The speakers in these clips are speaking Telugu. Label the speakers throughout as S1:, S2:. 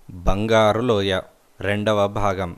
S1: బంగారు లోయ రెండవ భాగం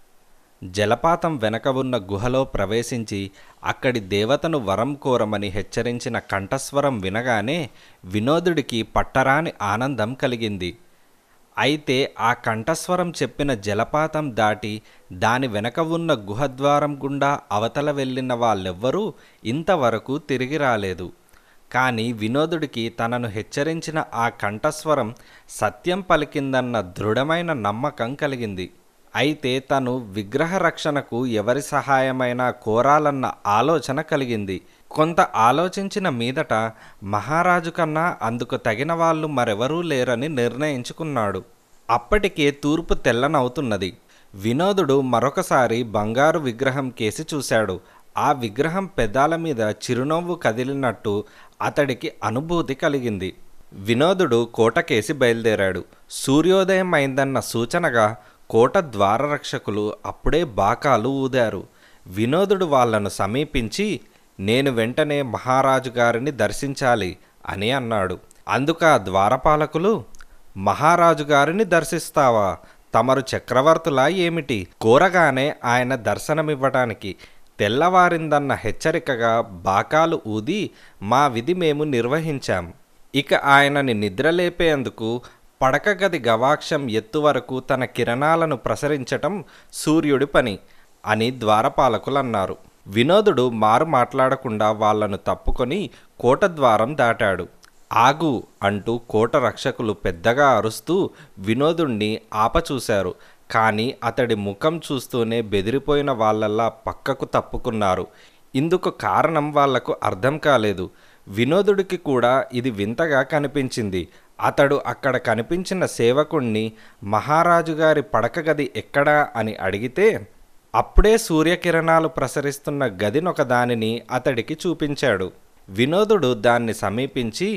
S1: జలపాతం వెనక ఉన్న గుహలో ప్రవేశించి అక్కడి దేవతను వరం కోరమని హెచ్చరించిన కంఠస్వరం వినగానే వినోదుడికి పట్టరాని ఆనందం కలిగింది అయితే ఆ కంఠస్వరం చెప్పిన జలపాతం దాటి దాని వెనక ఉన్న గుహద్వారం గుండా అవతల వెళ్ళిన వాళ్ళెవ్వరూ ఇంతవరకు తిరిగి రాలేదు కానీ వినోదుడికి తనను హెచ్చరించిన ఆ కంఠస్వరం సత్యం పలికిందన్న దృఢమైన నమ్మకం కలిగింది అయితే తను విగ్రహ రక్షణకు ఎవరి సహాయమైనా కోరాలన్న ఆలోచన కలిగింది కొంత ఆలోచించిన మీదట మహారాజు కన్నా అందుకు తగిన వాళ్ళు మరెవరూ లేరని నిర్ణయించుకున్నాడు అప్పటికే తూర్పు తెల్లనవుతున్నది వినోదుడు మరొకసారి బంగారు విగ్రహం కేసి చూశాడు ఆ విగ్రహం పెదాల మీద చిరునవ్వు కదిలినట్టు అతడికి అనుభూతి కలిగింది వినోదుడు కోటకేసి బయలుదేరాడు సూర్యోదయం అయిందన్న సూచనగా కోట ద్వారరక్షకులు అప్పుడే బాకాలు ఊదారు వినోదుడు వాళ్ళను సమీపించి నేను వెంటనే మహారాజు గారిని దర్శించాలి అని అన్నాడు అందుకు ఆ ద్వారపాలకులు మహారాజు గారిని దర్శిస్తావా తమరు చక్రవర్తులా ఏమిటి కోరగానే ఆయన దర్శనమివ్వటానికి తెల్లవారిందన్న హెచ్చరికగా బాకాలు ఊది మా విధి మేము నిర్వహించాం ఇక ఆయనని నిద్రలేపేందుకు పడక గది గవాక్షం ఎత్తు వరకు తన కిరణాలను ప్రసరించటం సూర్యుడి పని అని ద్వారపాలకులన్నారు వినోదుడు మారు మాట్లాడకుండా వాళ్లను తప్పుకొని కోట ద్వారం దాటాడు ఆగు అంటూ కోట రక్షకులు పెద్దగా అరుస్తూ వినోదుణ్ణి ఆపచూశారు కానీ అతడి ముఖం చూస్తూనే బెదిరిపోయిన వాళ్ళల్లా పక్కకు తప్పుకున్నారు ఇందుకు కారణం వాళ్లకు అర్థం కాలేదు వినోదుడికి కూడా ఇది వింతగా కనిపించింది అతడు అక్కడ కనిపించిన సేవకుణ్ణి మహారాజు గారి పడక గది ఎక్కడా అని అడిగితే అప్పుడే సూర్యకిరణాలు ప్రసరిస్తున్న గదినొక దానిని అతడికి చూపించాడు వినోదుడు దాన్ని సమీపించి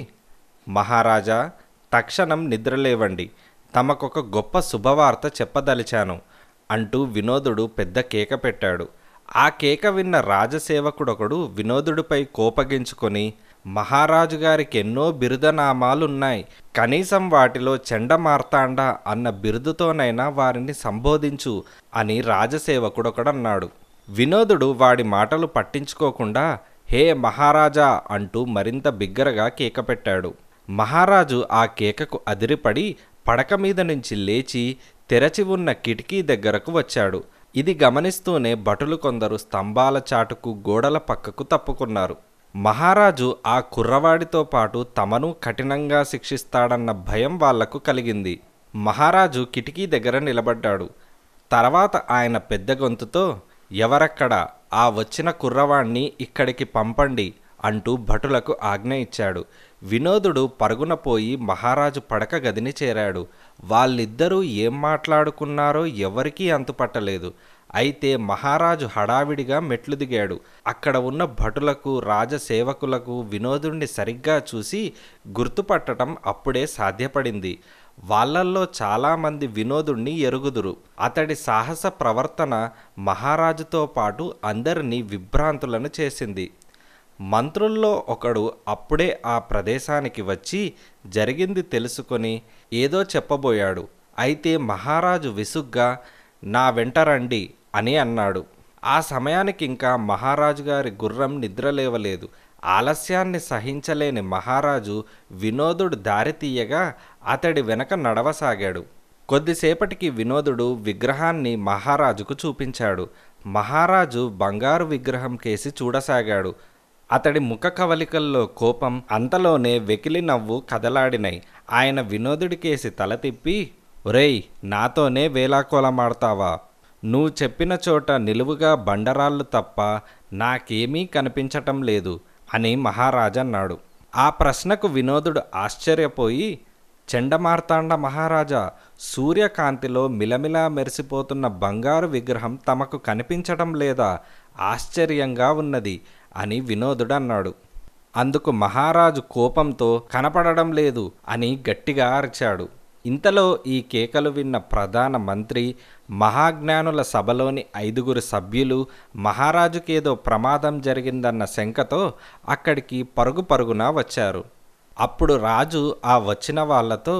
S1: మహారాజా తక్షణం నిద్రలేవండి తమకొక గొప్ప శుభవార్త చెప్పదలిచాను అంటూ వినోదుడు పెద్ద కేక పెట్టాడు ఆ కేక విన్న రాజసేవకుడొకడు వినోదుడిపై కోపగించుకొని మహారాజు గారికి ఎన్నో బిరుదనామాలున్నాయి కనీసం వాటిలో చెండమార్తాండ అన్న బిరుదుతోనైనా వారిని సంబోధించు అని రాజసేవకుడొకడన్నాడు వినోదుడు వాడి మాటలు పట్టించుకోకుండా హే మహారాజా అంటూ మరింత బిగ్గరగా కేక పెట్టాడు మహారాజు ఆ కేకకు అదిరిపడి పడక మీద నుంచి లేచి తెరచి ఉన్న కిటికీ దగ్గరకు వచ్చాడు ఇది గమనిస్తూనే భటులు కొందరు స్తంభాల చాటుకు గోడల పక్కకు తప్పుకున్నారు మహారాజు ఆ కుర్రవాడితో పాటు తమను కఠినంగా శిక్షిస్తాడన్న భయం వాళ్లకు కలిగింది మహారాజు కిటికీ దగ్గర నిలబడ్డాడు తర్వాత ఆయన పెద్ద గొంతుతో ఎవరక్కడ ఆ వచ్చిన కుర్రవాణ్ణి ఇక్కడికి పంపండి అంటూ భటులకు ఆజ్ఞ ఇచ్చాడు వినోదుడు పరుగున పోయి మహారాజు పడక గదిని చేరాడు వాళ్ళిద్దరూ ఏం మాట్లాడుకున్నారో ఎవరికీ అంతుపట్టలేదు అయితే మహారాజు హడావిడిగా మెట్లు దిగాడు అక్కడ ఉన్న భటులకు రాజసేవకులకు వినోదుణ్ణి సరిగ్గా చూసి గుర్తుపట్టడం అప్పుడే సాధ్యపడింది వాళ్ళల్లో చాలామంది వినోదుణ్ణి ఎరుగుదురు అతడి సాహస ప్రవర్తన మహారాజుతో పాటు అందరినీ విభ్రాంతులను చేసింది మంత్రుల్లో ఒకడు అప్పుడే ఆ ప్రదేశానికి వచ్చి జరిగింది తెలుసుకొని ఏదో చెప్పబోయాడు అయితే మహారాజు విసుగ్గా నా వెంట రండి అని అన్నాడు ఆ సమయానికి ఇంకా మహారాజు గారి గుర్రం నిద్రలేవలేదు ఆలస్యాన్ని సహించలేని మహారాజు వినోదుడు దారి తీయగా అతడి వెనక నడవసాగాడు కొద్దిసేపటికి వినోదుడు విగ్రహాన్ని మహారాజుకు చూపించాడు మహారాజు బంగారు విగ్రహం కేసి చూడసాగాడు అతడి ముఖ కవలికల్లో కోపం అంతలోనే వెకిలి నవ్వు కదలాడినాయి ఆయన వినోదుడికేసి తల తిప్పి ఒరేయ్ నాతోనే వేలాకోలమాడతావా నువ్వు చెప్పిన చోట నిలువుగా బండరాళ్ళు తప్ప నాకేమీ కనిపించటం లేదు అని మహారాజన్నాడు ఆ ప్రశ్నకు వినోదుడు ఆశ్చర్యపోయి చెండమార్తాండ మహారాజా సూర్యకాంతిలో మిలమిలా మెరిసిపోతున్న బంగారు విగ్రహం తమకు కనిపించటం లేదా ఆశ్చర్యంగా ఉన్నది అని వినోదుడు అన్నాడు అందుకు మహారాజు కోపంతో కనపడడం లేదు అని గట్టిగా అరిచాడు ఇంతలో ఈ కేకలు విన్న ప్రధాన మంత్రి మహాజ్ఞానుల సభలోని ఐదుగురు సభ్యులు మహారాజుకేదో ప్రమాదం జరిగిందన్న శంకతో అక్కడికి పరుగు పరుగున వచ్చారు అప్పుడు రాజు ఆ వచ్చిన వాళ్లతో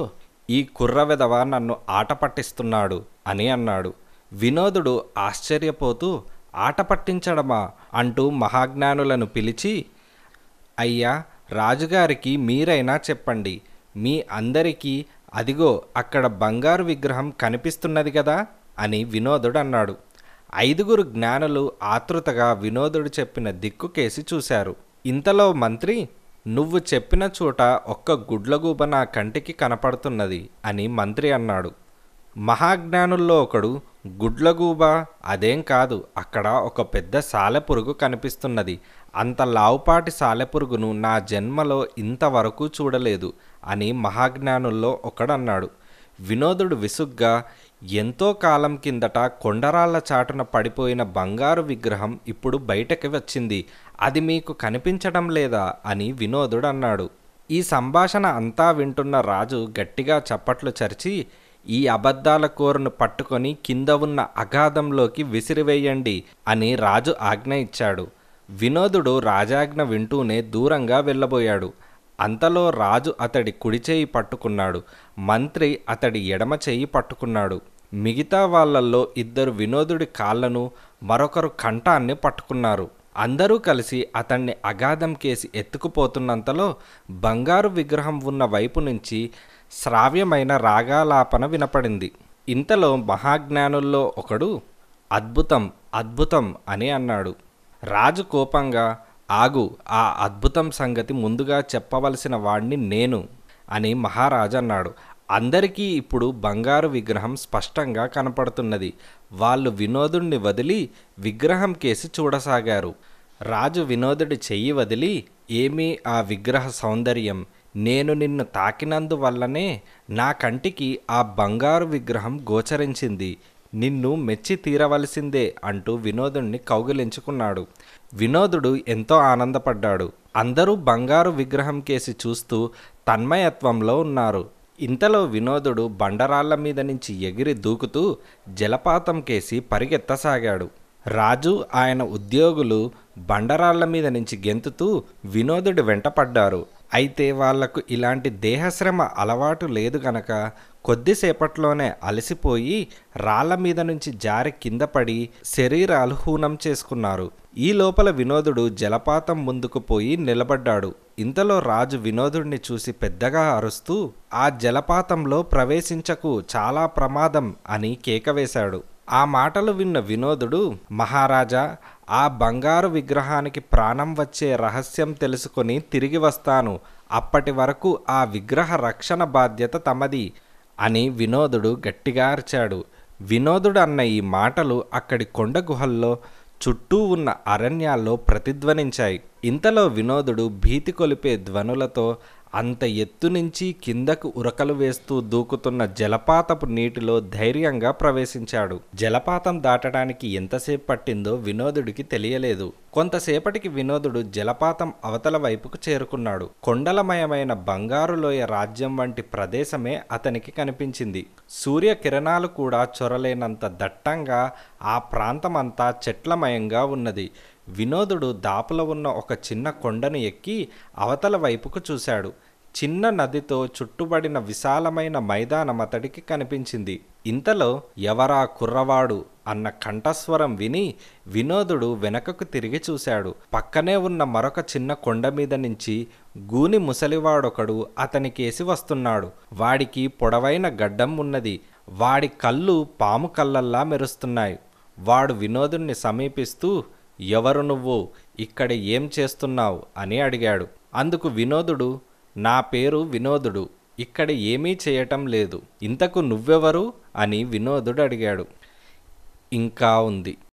S1: ఈ కుర్రవెదవ నన్ను ఆట పట్టిస్తున్నాడు అని అన్నాడు వినోదుడు ఆశ్చర్యపోతూ ఆట పట్టించడమా అంటూ మహాజ్ఞానులను పిలిచి అయ్యా రాజుగారికి మీరైనా చెప్పండి మీ అందరికీ అదిగో అక్కడ బంగారు విగ్రహం కనిపిస్తున్నది కదా అని వినోదుడు అన్నాడు ఐదుగురు జ్ఞానులు ఆతృతగా వినోదుడు చెప్పిన దిక్కుకేసి చూశారు ఇంతలో మంత్రి నువ్వు చెప్పిన చోట ఒక్క గుడ్లగూబ నా కంటికి కనపడుతున్నది అని మంత్రి అన్నాడు మహాజ్ఞానుల్లో ఒకడు గుడ్లగూబ అదేం కాదు అక్కడ ఒక పెద్ద సాలెపురుగు కనిపిస్తున్నది అంత లావుపాటి సాలెపురుగును నా జన్మలో ఇంతవరకు చూడలేదు అని మహాజ్ఞానుల్లో ఒకడన్నాడు వినోదుడు విసుగ్గా ఎంతో కాలం కిందట కొండరాళ్ల చాటున పడిపోయిన బంగారు విగ్రహం ఇప్పుడు బయటకి వచ్చింది అది మీకు కనిపించడం లేదా అని వినోదుడు అన్నాడు ఈ సంభాషణ అంతా వింటున్న రాజు గట్టిగా చప్పట్లు చరిచి ఈ అబద్ధాల కోరును పట్టుకొని కింద ఉన్న అగాధంలోకి విసిరివేయండి అని రాజు ఆజ్ఞ ఇచ్చాడు వినోదుడు రాజాజ్ఞ వింటూనే దూరంగా వెళ్ళబోయాడు అంతలో రాజు అతడి కుడి చేయి పట్టుకున్నాడు మంత్రి అతడి ఎడమ చేయి పట్టుకున్నాడు మిగతా వాళ్ళల్లో ఇద్దరు వినోదుడి కాళ్ళను మరొకరు కంఠాన్ని పట్టుకున్నారు అందరూ కలిసి అతన్ని అగాధం కేసి ఎత్తుకుపోతున్నంతలో బంగారు విగ్రహం ఉన్న వైపు నుంచి శ్రావ్యమైన రాగాలాపన వినపడింది ఇంతలో మహాజ్ఞానుల్లో ఒకడు అద్భుతం అద్భుతం అని అన్నాడు రాజు కోపంగా ఆగు ఆ అద్భుతం సంగతి ముందుగా చెప్పవలసిన వాణ్ణి నేను అని మహారాజు అన్నాడు అందరికీ ఇప్పుడు బంగారు విగ్రహం స్పష్టంగా కనపడుతున్నది వాళ్ళు వినోదుణ్ణి వదిలి విగ్రహం కేసి చూడసాగారు రాజు వినోదుడి చెయ్యి వదిలి ఏమీ ఆ విగ్రహ సౌందర్యం నేను నిన్ను తాకినందువల్లనే నా కంటికి ఆ బంగారు విగ్రహం గోచరించింది నిన్ను మెచ్చి తీరవలసిందే అంటూ వినోదుణ్ణి కౌగిలించుకున్నాడు వినోదుడు ఎంతో ఆనందపడ్డాడు అందరూ బంగారు విగ్రహం కేసి చూస్తూ తన్మయత్వంలో ఉన్నారు ఇంతలో వినోదుడు బండరాళ్ల మీద నుంచి ఎగిరి దూకుతూ జలపాతం కేసి పరిగెత్తసాగాడు రాజు ఆయన ఉద్యోగులు బండరాళ్ల మీద నుంచి గెంతుతూ వినోదుడి వెంటపడ్డారు అయితే వాళ్లకు ఇలాంటి దేహశ్రమ అలవాటు లేదు గనక కొద్దిసేపట్లోనే అలసిపోయి రాళ్ల మీద నుంచి జారి కింద పడి శరీరాలు హూనం చేసుకున్నారు ఈ లోపల వినోదుడు జలపాతం ముందుకు పోయి నిలబడ్డాడు ఇంతలో రాజు వినోదుడిని చూసి పెద్దగా అరుస్తూ ఆ జలపాతంలో ప్రవేశించకు చాలా ప్రమాదం అని కేకవేశాడు ఆ మాటలు విన్న వినోదుడు మహారాజా ఆ బంగారు విగ్రహానికి ప్రాణం వచ్చే రహస్యం తెలుసుకొని తిరిగి వస్తాను అప్పటి వరకు ఆ విగ్రహ రక్షణ బాధ్యత తమది అని వినోదుడు గట్టిగా అరిచాడు వినోదుడు అన్న ఈ మాటలు అక్కడి కొండ గుహల్లో చుట్టూ ఉన్న అరణ్యాల్లో ప్రతిధ్వనించాయి ఇంతలో వినోదుడు భీతి కొలిపే ధ్వనులతో అంత ఎత్తు నుంచి కిందకు ఉరకలు వేస్తూ దూకుతున్న జలపాతపు నీటిలో ధైర్యంగా ప్రవేశించాడు జలపాతం దాటడానికి ఎంతసేపు పట్టిందో వినోదుడికి తెలియలేదు కొంతసేపటికి వినోదుడు జలపాతం అవతల వైపుకు చేరుకున్నాడు కొండలమయమైన బంగారులోయ రాజ్యం వంటి ప్రదేశమే అతనికి కనిపించింది సూర్యకిరణాలు కూడా చొరలేనంత దట్టంగా ఆ ప్రాంతమంతా చెట్లమయంగా ఉన్నది వినోదుడు దాపులో ఉన్న ఒక చిన్న కొండను ఎక్కి అవతల వైపుకు చూశాడు చిన్న నదితో చుట్టుబడిన విశాలమైన మైదానం అతడికి కనిపించింది ఇంతలో ఎవరా కుర్రవాడు అన్న కంఠస్వరం విని వినోదుడు వెనకకు తిరిగి చూశాడు పక్కనే ఉన్న మరొక చిన్న కొండ మీద నుంచి గూని ముసలివాడొకడు అతనికేసి వస్తున్నాడు వాడికి పొడవైన గడ్డం ఉన్నది వాడి కళ్ళు పాము కళ్ళల్లా మెరుస్తున్నాయి వాడు వినోదుణ్ణి సమీపిస్తూ ఎవరు నువ్వు ఇక్కడ ఏం చేస్తున్నావు అని అడిగాడు అందుకు వినోదుడు నా పేరు వినోదుడు ఇక్కడ ఏమీ చేయటం లేదు ఇంతకు నువ్వెవరు అని వినోదుడు అడిగాడు ఇంకా ఉంది